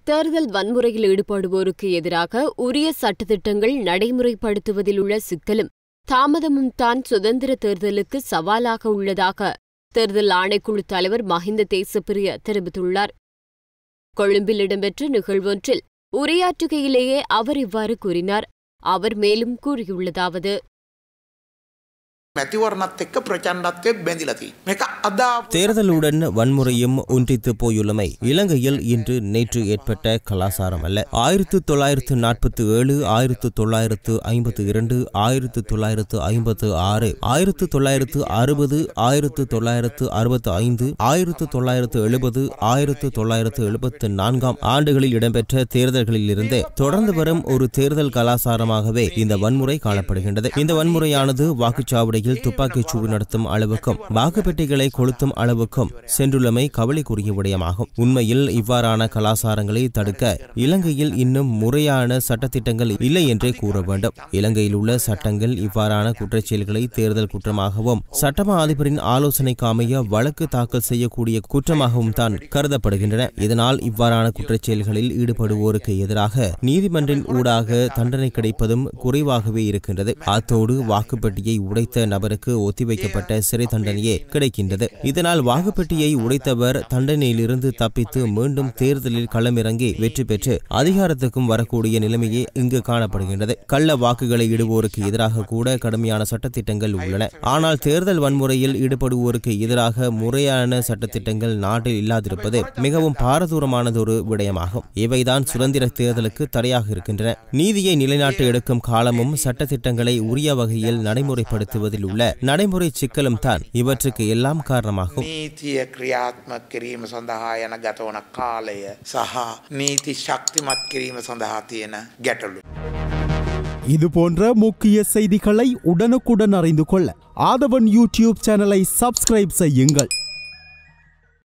தேர்தல் வன்முறையில் ஈடுபடுவோருக்கு எதிராக உரிய சட்டத்திட்டங்கள் நடைமுறைப்படுத்துவதில் உள்ள சிக்கலும் தாமதமும் தான் சுதந்திர தேர்தலுக்கு சவாலாக உள்ளதாக தேர்தல் ஆணைக்குழு தலைவர் மஹிந்த தேசப்பிரிய தெரிவித்துள்ளார் கொழும்பில் இடம்பெற்ற நிகழ்வொன்றில் உரையாற்றுகையிலேயே அவர் இவ்வாறு கூறினார் அவர் மேலும் கூறியுள்ளதாவது මැතිවරණත් එක්ක ප්‍රචන්ඩත්වය බැඳිලති. මේක අදා தேர்தலுடன் வன்முறையும் ஒன்றித்து போயுள்ளமை இலங்கையில் இன்று நேற்று ஏற்பட்ட கலாசாரம் அல்ல ஆயிரத்து தொள்ளாயிரத்து நாற்பத்தி ஏழு ஆயிரத்து தொள்ளாயிரத்து ஐம்பத்து இரண்டு ஆயிரத்து தொள்ளாயிரத்து ஐம்பத்து ஆறு ஆயிரத்து தொள்ளாயிரத்து அறுபது ஆயிரத்து தொள்ளாயிரத்து அறுபத்து ஐந்து ஆயிரத்து தொள்ளாயிரத்து எழுபது ஆயிரத்து தொள்ளாயிரத்து எழுபத்து நான்காம் ஆண்டுகளில் இடம்பெற்ற தேர்தல்களிலிருந்தே தொடர்ந்து வரும் ஒரு தேர்தல் கலாசாரமாகவே இந்த வன்முறை காணப்படுகின்றது இந்த வன்முறையானது வாக்குச்சாவடியில் துப்பாக்கிச் சூடு நடத்தும் அளவுக்கும் வாக்குப்பெட்டிகளை கொளுத்தும் அளவுக்கும் சென்றுள்ளமை கவலைக்குரிய விடயமாகும் உண்மையில் இவ்வாறான கலாசாரங்களை தடுக்க இலங்கையில் இன்னும் முறையான சட்டத்திட்டங்கள் இல்லை என்றே கூற வேண்டும் இலங்கையில் உள்ள சட்டங்கள் இவ்வாறான குற்றச்செயல்களை தேர்தல் குற்றமாகவும் சட்டமா அதிபரின் ஆலோசனைக்கு அமைய வழக்கு தாக்கல் செய்யக்கூடிய குற்றமாகவும் தான் கருதப்படுகின்றன இதனால் இவ்வாறான குற்றச்செயல்களில் ஈடுபடுவோருக்கு எதிராக நீதிமன்றின் ஊடாக தண்டனை கிடைப்பதும் குறைவாகவே இருக்கின்றது அத்தோடு வாக்குப்பெட்டியை உடைத்த நபருக்கு ஒத்திவைக்கப்பட்ட சிறை தண்டனையே கிடைக்கின்றது இதனால் வாக்குப்பெட்டியை உடைத்தவர் தண்டனையிலிருந்து தப்பித்து மீண்டும் தேர்தலில் களமிறங்கி வெற்றி பெற்று அதிகாரத்துக்கும் வரக்கூடிய நிலைமையே இங்கு காணப்படுகின்றது கள்ள வாக்குகளை இடுவோருக்கு எதிராக கூட கடுமையான சட்டத்திட்டங்கள் உள்ளன ஆனால் தேர்தல் வன்முறையில் ஈடுபடுவோருக்கு எதிராக முறையான சட்டத்திட்டங்கள் நாட்டில் இல்லாதிருப்பது மிகவும் பாரதூரமானதொரு விடயமாகும் இவைதான் சுதந்திர தேர்தலுக்கு தடையாக இருக்கின்றன நீதியை நிலைநாட்ட எடுக்கும் காலமும் சட்டத்திட்டங்களை உரிய வகையில் நடைமுறைப்படுத்துவதில் உள்ள நடைமுறை சிக்கலும் தான் இவற்றுக்கு எல்லாம் காரணமாகும் නීතිය ක්‍රියාත්මක කිරීම සඳහා යන ගතවන කාලය සහ නීති ශක්තිමත් කිරීම සඳහා තියෙන ගැටලු. இது போன்ற முக்கிய செய்திகளை உடனுக்குடன் அறிந்து கொள்ள ஆதவன் யூடியூப் சேனலை சப்ஸ்கிரைப் செய்யுங்கள்